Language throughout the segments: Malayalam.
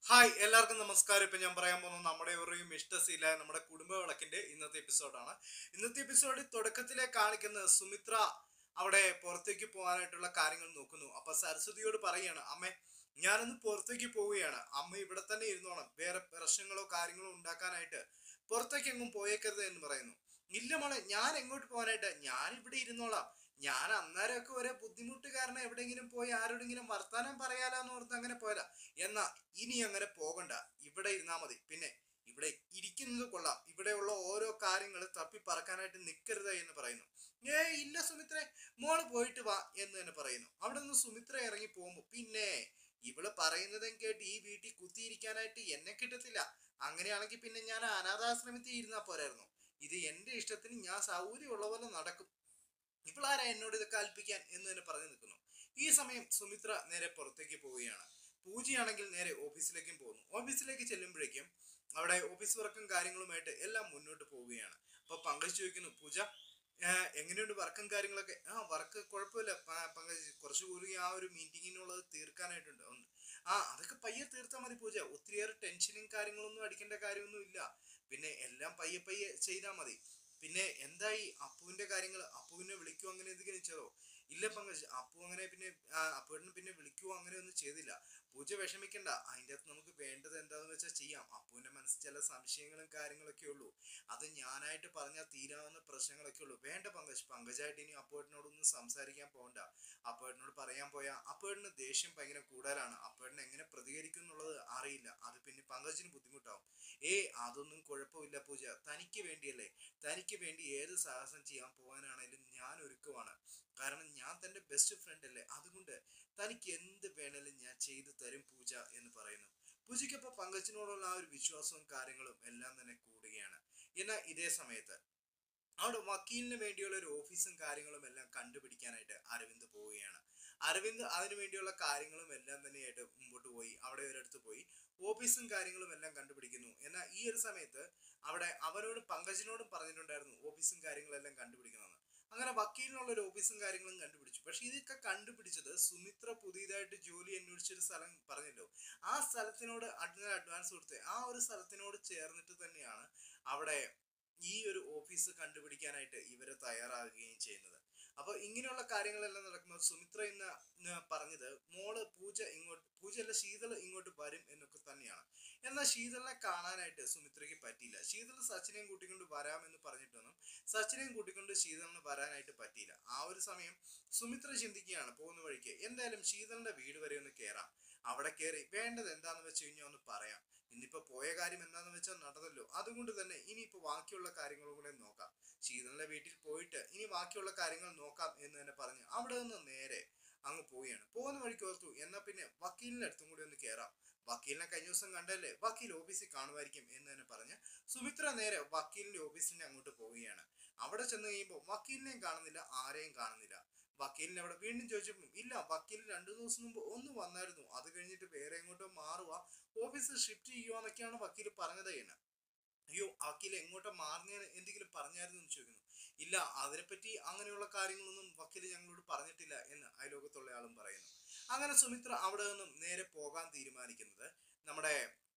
ഹായ് എല്ലാവർക്കും നമസ്കാരം ഇപ്പൊ ഞാൻ പറയാൻ പോകുന്നത് നമ്മുടെ ഒരു ഇഷ്ടശീല നമ്മുടെ കുടുംബ വിളക്കിന്റെ ഇന്നത്തെ എപ്പിസോഡാണ് ഇന്നത്തെ എപ്പിസോഡിൽ തുടക്കത്തിലെ കാണിക്കുന്നത് സുമിത്ര അവിടെ പുറത്തേക്ക് പോകാനായിട്ടുള്ള കാര്യങ്ങൾ നോക്കുന്നു അപ്പൊ സരസ്വതിയോട് പറയാണ് അമ്മേ ഞാനൊന്ന് പുറത്തേക്ക് പോവുകയാണ് അമ്മ ഇവിടെ തന്നെ ഇരുന്നോണം വേറെ പ്രശ്നങ്ങളോ കാര്യങ്ങളോ ഉണ്ടാക്കാനായിട്ട് പുറത്തേക്ക് എങ്ങും പോയേക്കരുത് എന്ന് പറയുന്നു ഇല്ല മോളെ ഞാൻ എങ്ങോട്ട് പോകാനായിട്ട് ഞാൻ ഇവിടെ ഇരുന്നോളാം ഞാൻ അന്നേരമൊക്കെ ഒരേ ബുദ്ധിമുട്ട് കാരണം എവിടെയെങ്കിലും പോയി ആരോടെങ്കിലും വർത്താനം പറയാലോന്ന് ഓർത്ത് അങ്ങനെ പോയതാ എന്നാ ഇനി അങ്ങനെ പോകണ്ട ഇവിടെ ഇരുന്നാ മതി പിന്നെ ഇവിടെ ഇരിക്കുന്നത് കൊള്ളാം ഇവിടെയുള്ള ഓരോ കാര്യങ്ങൾ തപ്പി പറക്കാനായിട്ട് നിൽക്കരുത് എന്ന് പറയുന്നു ഏ ഇല്ല സുമിത്രേ മോള് പോയിട്ട് വാ എന്ന് തന്നെ പറയുന്നു അവിടെ നിന്ന് സുമിത്ര ഇറങ്ങി പോകുമ്പോ പിന്നെ ഇവള് പറയുന്നതും കേട്ട് ഈ വീട്ടിൽ കുത്തിയിരിക്കാനായിട്ട് എന്നെ കിട്ടത്തില്ല അങ്ങനെയാണെങ്കിൽ പിന്നെ ഞാൻ അനാഥാശ്രമത്തിൽ ഇരുന്നാ പോരായിരുന്നു ഇത് എന്റെ ഇഷ്ടത്തിന് ഞാൻ സൗകര്യമുള്ള പോലെ നടക്കും ഇവളാരാ എന്നോട് ഇത് കൽപ്പിക്കാൻ എന്ന് തന്നെ പറഞ്ഞു നിൽക്കുന്നു ഈ സമയം സുമിത്ര നേരെ പുറത്തേക്ക് പോവുകയാണ് പൂജയാണെങ്കിൽ നേരെ ഓഫീസിലേക്കും പോകുന്നു ഓഫീസിലേക്ക് ചെല്ലുമ്പോഴേക്കും അവിടെ ഓഫീസ് വർക്കും കാര്യങ്ങളുമായിട്ട് എല്ലാം മുന്നോട്ട് പോവുകയാണ് അപ്പൊ പങ്കജ് ചോദിക്കുന്നു പൂജ ഏഹ്, എങ്ങനെയുണ്ട് വർക്കും കാര്യങ്ങളൊക്കെ ആ വർക്ക് കുഴപ്പമില്ല പ- പങ്കജ് കുറച്ചുകൂടി ആ ഒരു മീറ്റിങ്ങിനുള്ളത് തീർക്കാനായിട്ടുണ്ട് ഉണ്ട് ആ അതൊക്കെ പയ്യെ തീർത്താൽ മതി പൂജ ഒത്തിരിയേറെ ടെൻഷനും കാര്യങ്ങളൊന്നും അടിക്കേണ്ട കാര്യമൊന്നും ഇല്ല പിന്നെ എല്ലാം പയ്യെ പയ്യെ ചെയ്താൽ മതി പിന്നെ എന്തായി അപ്പുവിന്റെ കാര്യങ്ങൾ അപ്പുവിനെ വിളിക്കുവോ അങ്ങനെ എന്തെങ്കിലും ചെയ്തോ ഇല്ല പങ്കജ് അപ്പു അങ്ങനെ പിന്നെ ആ, അപ്പുവിനെ പിന്നെ വിളിക്കുവോ അങ്ങനെ ഒന്നും ചെയ്തില്ല പൂജ വിഷമിക്കണ്ട അതിൻ്റെ അകത്ത് നമുക്ക് വേണ്ടത് എന്താണെന്ന് വെച്ചാൽ ചെയ്യാം അപ്പുവിന്റെ മനസ്സിൽ ചില സംശയങ്ങളും കാര്യങ്ങളൊക്കെ ഉള്ളൂ അത് ഞാനായിട്ട് പറഞ്ഞാൽ തീരാവുന്ന പ്രശ്നങ്ങളൊക്കെ ഉള്ളൂ വേണ്ട പങ്കജ് പങ്കജായിട്ട് ഇനി അപ്പുവേട്ടനോടൊന്നും സംസാരിക്കാൻ പോകണ്ട അപ്പുവേട്ടനോട് പറയാൻ പോയാൽ അപ്പുവേട്ടന് ദേഷ്യം ഭയങ്കര കൂടുതലാണ് അപ്പുവേട്ടൻ എങ്ങനെ പ്രതികരിക്കും എന്നുള്ളത് അറിയില്ല അത് പിന്നെ പങ്കജിന് ബുദ്ധിമുട്ടാവും ഏയ് അതൊന്നും കുഴപ്പമില്ല പൂജ തനിക്ക് വേണ്ടിയല്ലേ തനിക്ക് വേണ്ടി ഏത് സാഹസം ചെയ്യാൻ പോകാനാണേലും ഞാൻ ഒരുക്കമാണ് കാരണം ഞാൻ തന്റെ ബെസ്റ്റ് ഫ്രണ്ട് അല്ലേ അതുകൊണ്ട് തനിക്ക് എന്ത് വേണേലും ഞാൻ ചെയ്തു തരും പൂജ എന്ന് പറയുന്നു പൂജയ്ക്കൊപ്പം പങ്കജിനോടുള്ള ആ ഒരു വിശ്വാസവും കാര്യങ്ങളും എല്ലാം തന്നെ കൂടുകയാണ് എന്നാൽ ഇതേ സമയത്ത് അവിടെ വക്കീലിന് വേണ്ടിയുള്ള ഒരു ഓഫീസും കാര്യങ്ങളും എല്ലാം കണ്ടുപിടിക്കാനായിട്ട് അരവിന്ദ് പോവുകയാണ് അരവിന്ദ് അതിനു വേണ്ടിയുള്ള കാര്യങ്ങളും എല്ലാം തന്നെയായിട്ട് മുമ്പോട്ട് പോയി അവിടെ ഒരിടത്ത് പോയി ഓഫീസും കാര്യങ്ങളും എല്ലാം കണ്ടുപിടിക്കുന്നു എന്നാൽ ഈ ഒരു സമയത്ത് അവിടെ അവരോട് പങ്കജിനോടും പറഞ്ഞിട്ടുണ്ടായിരുന്നു ഓഫീസും കാര്യങ്ങളെല്ലാം കണ്ടുപിടിക്കണമെന്ന് അങ്ങനെ വക്കീലിനുള്ള ഒരു ഓഫീസും കാര്യങ്ങളും കണ്ടുപിടിച്ചു പക്ഷെ ഇതൊക്കെ കണ്ടുപിടിച്ചത് സുമിത്ര പുതിയതായിട്ട് ജോലി അന്വേഷിച്ചൊരു സ്ഥലം പറഞ്ഞല്ലോ ആ സ്ഥലത്തിനോട് അതിന് അഡ്വാൻസ് കൊടുത്ത് ആ ഒരു സ്ഥലത്തിനോട് ചേർന്നിട്ട് തന്നെയാണ് അവിടെ ഈ ഒരു ഓഫീസ് കണ്ടുപിടിക്കാനായിട്ട് ഇവര് തയ്യാറാകുകയും ചെയ്യുന്നത് അപ്പൊ ഇങ്ങനെയുള്ള കാര്യങ്ങളെല്ലാം നടക്കുമ്പോൾ സുമിത്ര ഇന്ന് ഇന്ന് പറഞ്ഞത് മോള് പൂജ ഇങ്ങോട്ട് പൂജയല്ല ശീതൾ ഇങ്ങോട്ട് വരും എന്നൊക്കെ തന്നെയാണ് എന്നാൽ ശീതളിനെ കാണാനായിട്ട് സുമിത്രയ്ക്ക് പറ്റിയില്ല ശീതൾ സച്ചിനെയും കൂട്ടിക്കൊണ്ട് വരാമെന്ന് പറഞ്ഞിട്ടൊന്നും സച്ചിനെയും കൂട്ടിക്കൊണ്ട് ശീതളിന് വരാനായിട്ട് പറ്റിയില്ല ആ ഒരു സമയം സുമിത്ര ചിന്തിക്കുകയാണ് പോകുന്ന വഴിക്ക് എന്തായാലും ശീതളിന്റെ വീട് വരെ ഒന്ന് കയറാം അവിടെ കയറി വേണ്ടത് എന്താന്ന് വെച്ച് കഴിഞ്ഞാൽ ഒന്ന് പറയാം ഇന്നിപ്പോ പോയ കാര്യം എന്താന്ന് വെച്ചാൽ നടന്നല്ലോ അതുകൊണ്ട് തന്നെ ഇനിയിപ്പോ ബാക്കിയുള്ള കാര്യങ്ങളും കൂടെ നോക്കാം ശീതളിന്റെ വീട്ടിൽ പോയിട്ട് ഇനി ബാക്കിയുള്ള കാര്യങ്ങൾ നോക്കാം എന്ന് തന്നെ പറഞ്ഞ് അവിടെ നിന്ന് നേരെ അങ്ങ് പോവുകയാണ് പോകുന്ന വഴിക്ക് ഓർത്തു എന്നാ പിന്നെ വക്കീലിന്റെ അടുത്തും കൂടി ഒന്ന് കയറാം വക്കീലിനെ കഴിഞ്ഞ ദിവസം കണ്ടല്ലേ വക്കീൽ ഓഫീസിൽ കാണുമായിരിക്കും എന്ന് തന്നെ പറഞ്ഞ് സുമിത്ര നേരെ വക്കീലിന്റെ ഓഫീസിന്റെ അങ്ങോട്ട് പോവുകയാണ് അവിടെ ചെന്ന് കഴിയുമ്പോൾ വക്കീലിനെയും കാണുന്നില്ല ആരെയും കാണുന്നില്ല വക്കീലിനെ അവിടെ വീണ്ടും ചോദിച്ചപ്പോൾ ഇല്ല വക്കീൽ രണ്ടു ദിവസം മുമ്പ് ഒന്ന് വന്നായിരുന്നു അത് കഴിഞ്ഞിട്ട് വേറെ എങ്ങോട്ടോ മാറുക ഓഫീസ് ഷിഫ്റ്റ് ചെയ്യുവാന്നൊക്കെയാണ് വക്കീൽ പറഞ്ഞത് എന്ന് അയ്യോ വക്കീൽ എങ്ങോട്ടോ മാറുന്നതിന് എന്തെങ്കിലും പറഞ്ഞായിരുന്നു എന്ന് ചോദിക്കുന്നു ഇല്ല അതിനെപ്പറ്റി അങ്ങനെയുള്ള കാര്യങ്ങളൊന്നും വക്കീൽ ഞങ്ങളോട് പറഞ്ഞിട്ടില്ല എന്ന് അയലോകത്തുള്ള ആളും പറയുന്നു അങ്ങനെ സുമിത്ര അവിടെ നിന്നും നേരെ പോകാൻ തീരുമാനിക്കുന്നത് നമ്മുടെ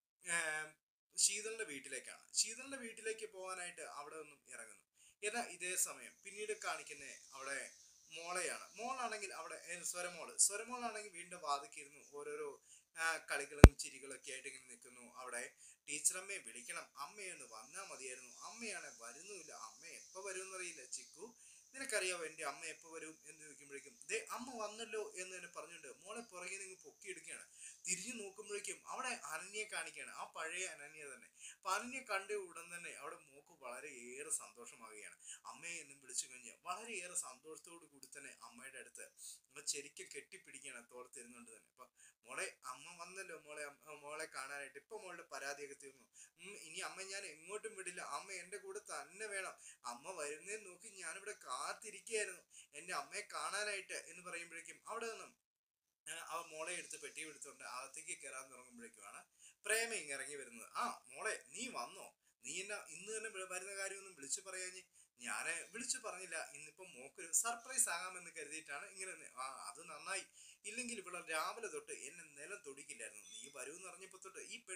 ഏം, ശീതളിന്റെ വീട്ടിലേക്കാണ് ശീതളിന്റെ വീട്ടിലേക്ക് പോകാനായിട്ട് അവിടെ നിന്നും ഇറങ്ങുന്നു എന്നാൽ ഇതേ സമയം പിന്നീട് കാണിക്കുന്ന അവിടെ മോളെയാണ് മോളാണെങ്കിൽ അവിടെ ഏ, സ്വരമോള് സ്വരമോളാണെങ്കിൽ വീണ്ടും വാതിക്കിരുന്നു ഓരോരോ ആ, കളികളും ചിരികളൊക്കെ ആയിട്ട് ഇങ്ങനെ നിൽക്കുന്നു അവിടെ ടീച്ചറമ്മയെ വിളിക്കണം അമ്മയൊന്ന് വന്നാൽ മതിയായിരുന്നു അമ്മയാണ് വരുന്നുമില്ല അമ്മ എപ്പോൾ വരും എന്നറിയില്ല ചിക്കു നിനക്കറിയാവോ എൻ്റെ അമ്മ എപ്പോൾ വരും എന്ന് ചോദിക്കുമ്പോഴേക്കും ദേ അമ്മ വന്നല്ലോ എന്ന് തന്നെ പറഞ്ഞുകൊണ്ട് മോളെ പുറകെ നിങ്ങൾ പൊക്കിയെടുക്കുകയാണ് തിരിഞ്ഞു നോക്കുമ്പോഴേക്കും അവിടെ അനന്യെ കാണിക്കുകയാണ് ആ പഴയ അനന്യ തന്നെ അപ്പൊ അനന്യെ കണ്ട ഉടൻ തന്നെ അവിടെ മോക്ക് വളരെയേറെ സന്തോഷമാവുകയാണ് അമ്മയെ എന്നും വിളിച്ചു കഴിഞ്ഞ് വളരെയേറെ സന്തോഷത്തോടു കൂടി തന്നെ അമ്മയുടെ അടുത്ത് അമ്മ ശരിക്കും കെട്ടിപ്പിടിക്കുകയാണ് തോളത്തിരുന്നുകൊണ്ട് തന്നെ അപ്പൊ മോളെ അമ്മ വന്നല്ലോ മോളെ അമ്മ- മോളെ കാണാനായിട്ട് ഇപ്പൊ മോളുടെ പരാതിയൊക്കെ തീർന്നു ഉം, ഇനി അമ്മ ഞാൻ എങ്ങോട്ടും വിടില്ല അമ്മ എന്റെ കൂടെ തന്നെ വേണം അമ്മ വരുന്നേ നോക്കി ഞാനിവിടെ കാത്തിരിക്കുകയായിരുന്നു എന്റെ അമ്മയെ കാണാനായിട്ട് എന്ന് പറയുമ്പോഴേക്കും അവിടെ നിന്നും ആ, അവ മോളെ എടുത്ത് പെട്ടി എടുത്തുകൊണ്ട് അകത്തേക്ക് കയറാൻ തുടങ്ങുമ്പോഴേക്കുമാണ് പ്രേമ ഇങ്ങ് ഇറങ്ങി വരുന്നത് ആ മോളെ നീ വന്നോ നീ എന്നെ ഇന്ന് തന്നെ വി- വരുന്ന കാര്യമൊന്നും വിളിച്ചു പറയാഞ്ഞ് ഞാന് വിളിച്ചു പറഞ്ഞില്ല ഇന്നിപ്പോ മോക്കൊരു സർപ്രൈസ് ആകാമെന്ന് കരുതിയിട്ടാണ് ഇങ്ങനെ നി- ആ അത് നന്നായി ഇല്ലെങ്കിൽ ഇവിടെ രാവിലെ തൊട്ട് എന്നെ നിലം തൊടിക്കില്ലായിരുന്നു നീ വരുമെന്ന് അറിഞ്ഞപ്പോ തൊട്ട് ഈ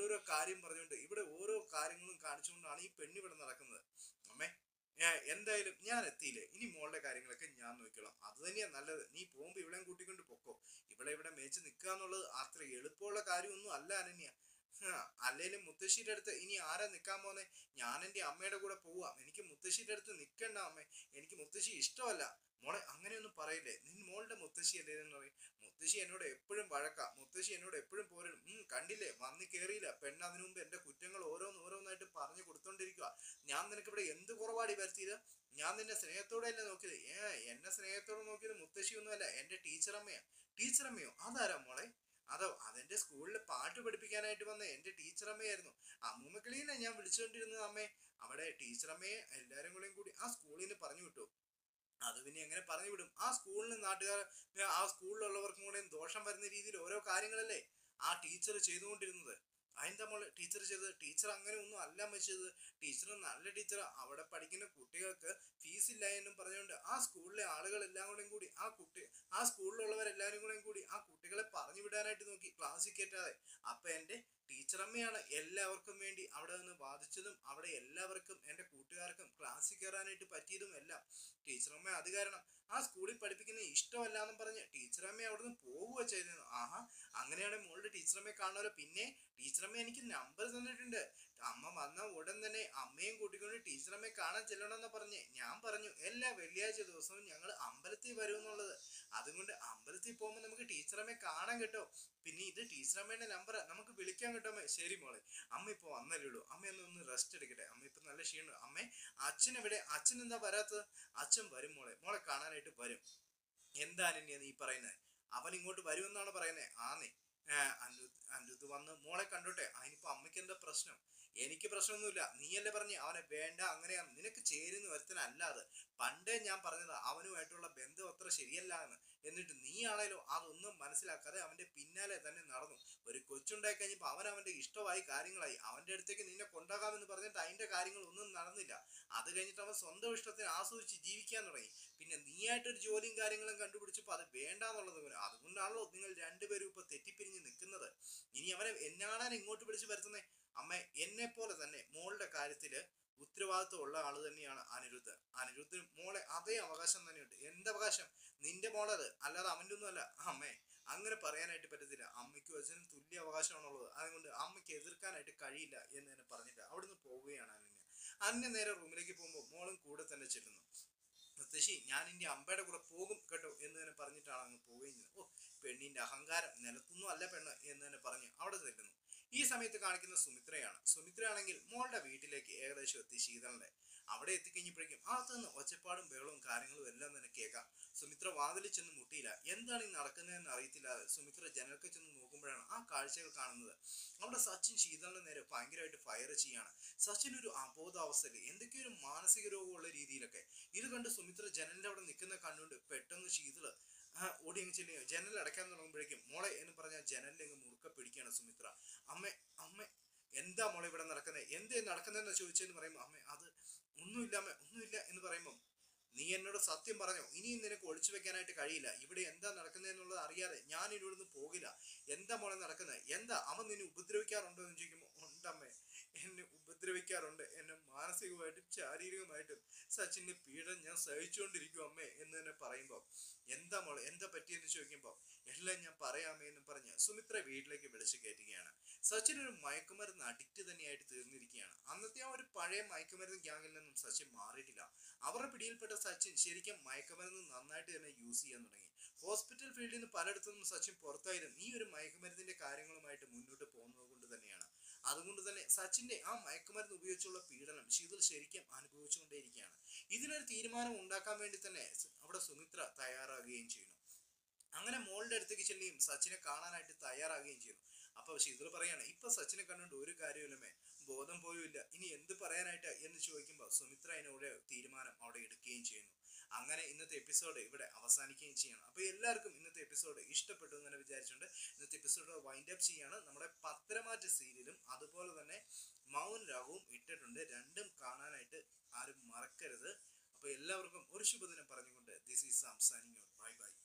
ഓരോരോ കാര്യം പറഞ്ഞുകൊണ്ട് ഇവിടെ ഓരോ കാര്യങ്ങളും കാണിച്ചുകൊണ്ടാണ് ഈ പെണ്ണ് ഇവിടെ നടക്കുന്നത് അമ്മേ ഏ, എന്തായാലും ഞാൻ എത്തിയില്ലേ ഇനി മോളുടെ കാര്യങ്ങളൊക്കെ ഞാൻ നോക്കിക്കോളാം അത് തന്നെയാ നല്ലത് നീ പോകുമ്പോ ഇവളെയും കൂട്ടിക്കൊണ്ട് പൊക്കോ ഇവിടെ ഇവിടെ മേച്ച് നിൽക്കുക എന്നുള്ളത് അത്ര എളുപ്പമുള്ള കാര്യമൊന്നും അല്ല അനന്യ അല്ലേലും മുത്തശ്ശിയുടെ അടുത്ത് ഇനി ആരാ നിൽക്കാൻ പോന്നെ ഞാൻ എൻ്റെ അമ്മയുടെ കൂടെ പോവാം എനിക്ക് മുത്തശ്ശിയുടെ അടുത്ത് നിൽക്കണ്ട അമ്മേ എനിക്ക് മുത്തശ്ശി ഇഷ്ടമല്ല മോളെ അങ്ങനെയൊന്നും പറയില്ലേ നിൻ മോളുടെ മുത്തശ്ശി അല്ലേ എന്ന് പറയും മുത്തശ്ശി എന്നോട് എപ്പോഴും വഴക്കാം മുത്തശ്ശി എന്നോട് എപ്പോഴും പോരും ഉം കണ്ടില്ലേ വന്ന് കയറിയില്ല പെണ്ണ് അതിനു മുമ്പ് എന്റെ കുറ്റങ്ങൾ ഓരോന്ന് ഓരോന്നായിട്ട് പറഞ്ഞു കൊടുത്തോണ്ടിരിക്കുക ഞാൻ നിനക്ക് ഇവിടെ എന്ത് കുറവാടി വരുത്തിയത് ഞാൻ നിന്നെ സ്നേഹത്തോടെ അല്ലേ നോക്കിയത് ഏ എന്നെ സ്നേഹത്തോടെ നോക്കിയത് മുത്തശ്ശിയൊന്നുമല്ല എന്റെ ടീച്ചറമ്മയാ ടീച്ചറമ്മയോ അതാരാ മോളെ അതോ അതെന്റെ സ്കൂളിൽ പാട്ട് പഠിപ്പിക്കാനായിട്ട് വന്ന എന്റെ ടീച്ചറമ്മയായിരുന്നു അമ്മൂമ്മക്കിളീനെ ഞാൻ വിളിച്ചുകൊണ്ടിരുന്നത് അമ്മേ അവിടെ ടീച്ചറമ്മയെ എല്ലാരും കൂടെയും കൂടി ആ സ്കൂളിന് പറഞ്ഞു വിട്ടു അത് പിന്നെ എങ്ങനെ പറഞ്ഞു വിടും ആ സ്കൂളിന് നാട്ടുകാർ ആ സ്കൂളിലുള്ളവർക്കും കൂടെ ദോഷം വരുന്ന രീതിയിൽ ഓരോ കാര്യങ്ങളല്ലേ ആ ടീച്ചർ ചെയ്തുകൊണ്ടിരുന്നത് അതെന്താ മോളെ ടീച്ചർ ചെയ്തത് ടീച്ചർ അങ്ങനെ ഒന്നും അല്ല വെച്ചത് ടീച്ചർ നല്ല ടീച്ചർ അവിടെ പഠിക്കുന്ന കുട്ടികൾക്ക് ഫീസ് ഇല്ല എന്നും പറഞ്ഞുകൊണ്ട് ആ സ്കൂളിലെ ആളുകളെല്ലാം കൂടെയും കൂടി ആ കുട്ടി ആ സ്കൂളിലുള്ളവരെല്ലാവരും കൂടെയും കൂടി ആ കുട്ടികളെ പറഞ്ഞു വിടാനായിട്ട് നോക്കി ക്ലാസ്സിൽ കയറ്റാതെ അപ്പൊ എൻ്റെ ടീച്ചറമ്മയാണ് എല്ലാവർക്കും വേണ്ടി അവിടെ നിന്ന് വാദിച്ചതും അവിടെ എല്ലാവർക്കും എൻ്റെ കൂട്ടുകാർക്കും ക്ലാസ്സിൽ കയറാനായിട്ട് പറ്റിയതും എല്ലാം ടീച്ചറമ്മ അത് കാരണം ആ സ്കൂളിൽ പഠിപ്പിക്കുന്ന ഇഷ്ടമല്ല എന്നും പറഞ്ഞ് ടീച്ചറമ്മ അവിടെ നിന്ന് പോവുക ചെയ്തിരുന്നു ആഹാ അങ്ങനെയാണെങ്കിൽ മോളുടെ ടീച്ചറമ്മയെ കാണുമല്ലോ പിന്നെ ടീച്ചറമ്മ എനിക്ക് നമ്പർ തന്നിട്ടുണ്ട് അമ്മ വന്ന ഉടൻ തന്നെ അമ്മയും കൂട്ടിക്കൊണ്ട് ടീച്ചറമ്മയെ കാണാൻ ചെല്ലണമെന്ന് പറഞ്ഞ് ഞാൻ പറഞ്ഞു എല്ലാ വെള്ളിയാഴ്ച ദിവസവും ഞങ്ങൾ അമ്പലത്തിൽ വരും എന്നുള്ളത് അതുകൊണ്ട് അമ്പലത്തിൽ പോകുമ്പോൾ നമുക്ക് ടീച്ചറമ്മയെ കാണാൻ കേട്ടോ പിന്നെ ഇത് ടീച്ചറമ്മയുടെ നമ്പർ നമുക്ക് വിളിക്കാൻ കിട്ടുമോ ശരി മോളെ അമ്മ ഇപ്പോൾ വന്നല്ലേ ഉള്ളൂ അമ്മ ഒന്ന് ഒന്ന് റെസ്റ്റ് എടുക്കട്ടെ അമ്മ ഇപ്പൊ നല്ല ക്ഷീണം അമ്മേ അച്ഛൻ എവിടെ അച്ഛൻ എന്താ വരാത്തത് അച്ഛൻ വരും മോളെ മോളെ കാണാനായിട്ട് വരും എന്താ അനന്യ നീ പറയുന്നത് അവൻ ഇങ്ങോട്ട് വരുമെന്നാണ് പറയുന്നത് ആന്നേ അനിരുദ്ധ് അനിരുദ്ധ് വന്ന് മോളെ കണ്ടോട്ടെ അതിനിപ്പോ അമ്മയ്ക്ക് എന്താ പ്രശ്നം എനിക്ക് പ്രശ്നമൊന്നുമില്ല നീയല്ലേ പറഞ്ഞ് അവനെ വേണ്ട അങ്ങനെയാ നിനക്ക് ചേരുന്ന ഒരുത്തനല്ലാതെ പണ്ടേ ഞാൻ പറഞ്ഞതാ അവനുമായിട്ടുള്ള ബന്ധം അത്ര ശരിയല്ല എന്ന് എന്നിട്ട് നീ ആണേലോ അതൊന്നും മനസ്സിലാക്കാതെ അവന്റെ പിന്നാലെ തന്നെ നടന്നു ഒരു കൊച്ചുണ്ടായി കഴിഞ്ഞപ്പോൾ അവൻ അവന്റെ ഇഷ്ടമായി കാര്യങ്ങളായി അവന്റെ അടുത്തേക്ക് നിന്നെ കൊണ്ടാകാമെന്ന് പറഞ്ഞിട്ട് അതിന്റെ കാര്യങ്ങളൊന്നും നടന്നില്ല അത് കഴിഞ്ഞിട്ട് അവൻ സ്വന്തം ഇഷ്ടത്തിന് ആസ്വദിച്ച് ജീവിക്കാൻ തുടങ്ങി പിന്നെ നീയായിട്ടൊരു ജോലിയും കാര്യങ്ങളും കണ്ടുപിടിച്ചപ്പോൾ അത് വേണ്ടാന്നുള്ളത് പോലെ അതുകൊണ്ടാണല്ലോ നിങ്ങൾ രണ്ടുപേരും ഇപ്പൊ തെറ്റിപ്പിരിഞ്ഞ് നിൽക്കുന്നത് ഇനി അവനെ എന്നാണാൻ ഇങ്ങോട്ട് വിളിച്ച് വരുത്തുന്നേ അമ്മ എന്നെ പോലെ തന്നെ മോളുടെ കാര്യത്തില് ഉത്തരവാദിത്വമുള്ള ആള് തന്നെയാണ് അനിരുദ്ധ് അനിരുദ്ധിന് മോളെ അതേ അവകാശം തന്നെയുണ്ട് എന്ത് അവകാശം നിന്റെ മോളത് അല്ലാതെ അവൻ്റെ ഒന്നും അല്ല അമ്മേ അങ്ങനെ പറയാനായിട്ട് പറ്റത്തില്ല അമ്മയ്ക്കും അച്ഛനും തുല്യ അവകാശമാണുള്ളത് അതുകൊണ്ട് അമ്മയ്ക്ക് എതിർക്കാനായിട്ട് കഴിയില്ല എന്ന് തന്നെ പറഞ്ഞിട്ട് അവിടുന്ന് പോവുകയാണ് അനന്യ അന്യ നേരെ റൂമിലേക്ക് പോകുമ്പോൾ മോളും കൂടെ തന്നെ ചെല്ലുന്നു മുത്തശ്ശി ഞാൻ ഇന്റെ അമ്പയുടെ കൂടെ പോകും കേട്ടോ എന്ന് തന്നെ പറഞ്ഞിട്ടാണ് അങ്ങ് പോവുകയും ചെയ്യുന്നത് ഓ പെണ്ണിന്റെ അഹങ്കാരം നിലത്തൊന്നും അല്ല പെണ്ണ് എന്ന് തന്നെ പറഞ്ഞ് അവിടെ ചെല്ലുന്നു ഈ സമയത്ത് കാണിക്കുന്ന സുമിത്രയാണ് സുമിത്രയാണെങ്കിൽ മോളുടെ വീട്ടിലേക്ക് ഏകദേശം എത്തി ശീതളിന്റെ അവിടെ എത്തിക്കഴിഞ്ഞപ്പോഴേക്കും അകത്ത് നിന്ന് ഒച്ചപ്പാടും ബഹളവും കാര്യങ്ങളും എല്ലാം തന്നെ കേൾക്കാം സുമിത്ര വാതിലിൽ ചെന്ന് മുട്ടിയില്ല എന്താണ് ഈ നടക്കുന്നതെന്ന് അറിയത്തില്ലാതെ സുമിത്ര ജനൽക്ക് ചെന്ന് നോക്കുമ്പോഴാണ് ആ കാഴ്ചകൾ കാണുന്നത് അവിടെ സച്ചിൻ ശീതളിന് നേരെ ഭയങ്കരമായിട്ട് ഫയർ ചെയ്യാണ് സച്ചിൻ ഒരു അബോധാവസ്ഥയിൽ എന്തൊക്കെയോ ഒരു മാനസിക രോഗമുള്ള രീതിയിലൊക്കെ ഇത് കണ്ട് സുമിത്ര ജനലിന്റെ അവിടെ നിൽക്കുന്ന കണ്ടുകൊണ്ട് പെട്ടെന്ന് ശീതള് ആ, ഓടി അങ്ങ് ചെല്ലുക ജനൽ അടയ്ക്കാൻ തുടങ്ങുമ്പോഴേക്കും മോളെ എന്ന് പറഞ്ഞാൽ ജനലിൽ അങ്ങ് മുറുക്ക പിടിക്കുകയാണ് സുമിത്ര അമ്മ അമ്മ എന്താ മോളെ ഇവിടെ നടക്കുന്നത് എന്തേ നടക്കുന്നതെന്ന് ചോദിച്ചെന്ന് പറയുമ്പോൾ അമ്മ അത് ഒന്നുമില്ല അമ്മ ഒന്നുമില്ല എന്ന് പറയുമ്പോൾ നീ എന്നോട് സത്യം പറഞ്ഞോ ഇനിയും നിനക്ക് ഒളിച്ചു വെക്കാനായിട്ട് കഴിയില്ല ഇവിടെ എന്താ നടക്കുന്നതെന്നുള്ളത് അറിയാതെ ഞാൻ ഇവിടുന്ന് പോകില്ല എന്താ മോളെ നടക്കുന്നത് എന്താ അവൻ നിന്നെ ഉപദ്രവിക്കാറുണ്ടോ എന്ന് ചോദിക്കുമ്പോൾ ഉണ്ടമ്മേ എന്നെ ഉപദ്രവിക്കാറുണ്ട് എന്നെ മാനസികമായിട്ടും ശാരീരികമായിട്ടും സച്ചിന്റെ പീഡനം ഞാൻ സഹിച്ചുകൊണ്ടിരിക്കും അമ്മേ എന്ന് തന്നെ പറയുമ്പോൾ എന്താ മോളെ എന്താ പറ്റിയെന്ന് ചോദിക്കുമ്പോൾ എല്ലാം ഞാൻ പറയാമേ എന്ന് പറഞ്ഞ് സുമിത്ര വീട്ടിലേക്ക് വിളിച്ചു കയറ്റുകയാണ് സച്ചിൻ ഒരു മയക്കുമരുന്ന് അഡിക്റ്റ് തന്നെയായിട്ട് തീർന്നിരിക്കുകയാണ് അന്നത്തെ ആ ഒരു പഴയ മയക്കുമരുന്ന് ഗ്യാങ്ങിൽ നിന്നും സച്ചിൻ മാറിയിട്ടില്ല അവരുടെ പിടിയിൽപ്പെട്ട സച്ചിൻ ശരിക്കും മയക്കുമരുന്ന് നന്നായിട്ട് തന്നെ യൂസ് ചെയ്യാൻ തുടങ്ങി ഹോസ്പിറ്റൽ ഫീൽഡിൽ നിന്ന് പലയിടത്തുനിന്നും സച്ചിൻ പുറത്തായിരുന്നു ഈ ഒരു മയക്കുമരുന്നിന്റെ കാര്യങ്ങളുമായിട്ട് മുന്നോട്ട് പോകുന്നത് കൊണ്ട് തന്നെയാണ് അതുകൊണ്ട് തന്നെ സച്ചിന്റെ ആ മയക്കുമരുന്ന് ഉപയോഗിച്ചുള്ള പീഡനം ശീതൾ ശരിക്കും അനുഭവിച്ചുകൊണ്ടേയിരിക്കുകയാണ് ഇതിനൊരു തീരുമാനം ഉണ്ടാക്കാൻ വേണ്ടി തന്നെ സ- അവിടെ സുമിത്ര തയ്യാറാകുകയും ചെയ്യുന്നു അങ്ങനെ മോളുടെ അടുത്തേക്ക് ചെല്ലുകയും സച്ചിനെ കാണാനായിട്ട് തയ്യാറാകുകയും ചെയ്യുന്നു അപ്പൊ ശീതൾ പറയാണ് ഇപ്പൊ സച്ചിനെ കണ്ടുകൊണ്ട് ഒരു കാര്യമില്ലമേ ബോധം പോലും ഇല്ല ഇനി എന്ത് പറയാനായിട്ട് എന്ന് ചോദിക്കുമ്പോൾ സുമിത്ര അതിനോട് തീരുമാനം അവിടെ എടുക്കുകയും ചെയ്യുന്നു അങ്ങനെ ഇന്നത്തെ എപ്പിസോഡ് ഇവിടെ അവസാനിക്കുകയും ചെയ്യണം അപ്പോൾ എല്ലാവർക്കും ഇന്നത്തെ എപ്പിസോഡ് ഇഷ്ടപ്പെട്ടു എന്ന് തന്നെ വിചാരിച്ചുകൊണ്ട് ഇന്നത്തെ എപ്പിസോഡ് വൈൻഡ് അപ്പ് ചെയ്യാണ് നമ്മുടെ പത്രമാറ്റ് സീരിയലും അതുപോലെ തന്നെ മൗൻ രാഗവും ഇട്ടിട്ടുണ്ട് രണ്ടും കാണാനായിട്ട് ആരും മറക്കരുത് അപ്പോൾ എല്ലാവർക്കും ഒരു ശുഭദിനം പറഞ്ഞുകൊണ്ട് this is Sam signing bye by